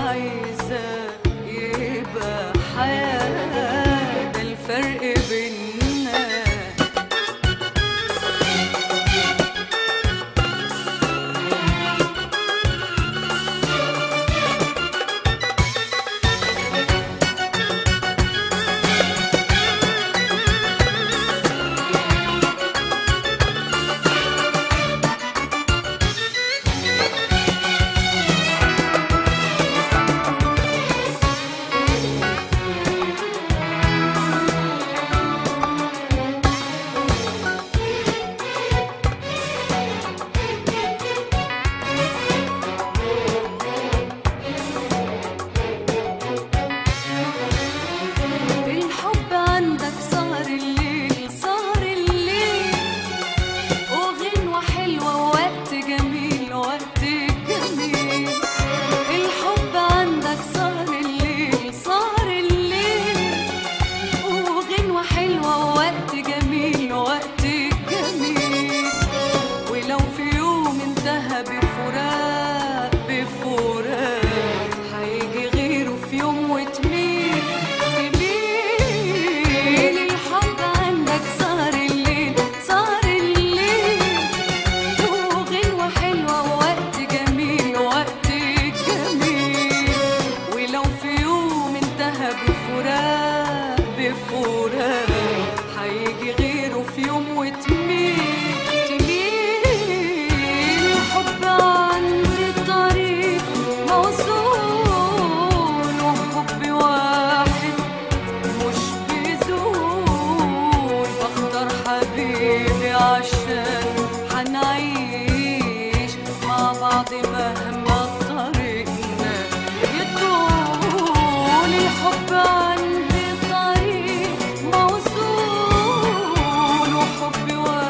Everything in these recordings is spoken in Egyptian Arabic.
عايزة يبقى حياة ده الفرق بينا الحب عندك سهر الليل سهر الليل وغنوة حلوة ووقت جميل وقت جميل الحب عندك سهر الليل سهر الليل وغنوة حلوة ووقت جميل وقت جميل ولو في يوم انتهى بفراق بفراق هيجي غيره في يوم وتميل تميل الحب عندك سهر الليل سهر الليل وغنوة حلوة ووقت جميل وقت جميل ولو في يوم انتهى بفراق بفراق هيجي غيره في يوم وتميل تميل الحب عند الطريق موصول وحب واحد مش بيزول بختار حبيبي عشان حنعيش مع بعض مهما طريقنا يطول الحب عند الطريق موصول وحب واحد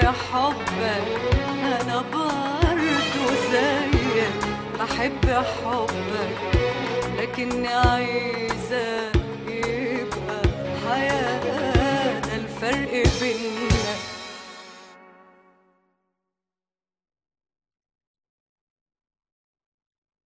حبك انا برضو زيك بحب حبك لكني عايزة يبقى حياة ده الفرق بيننا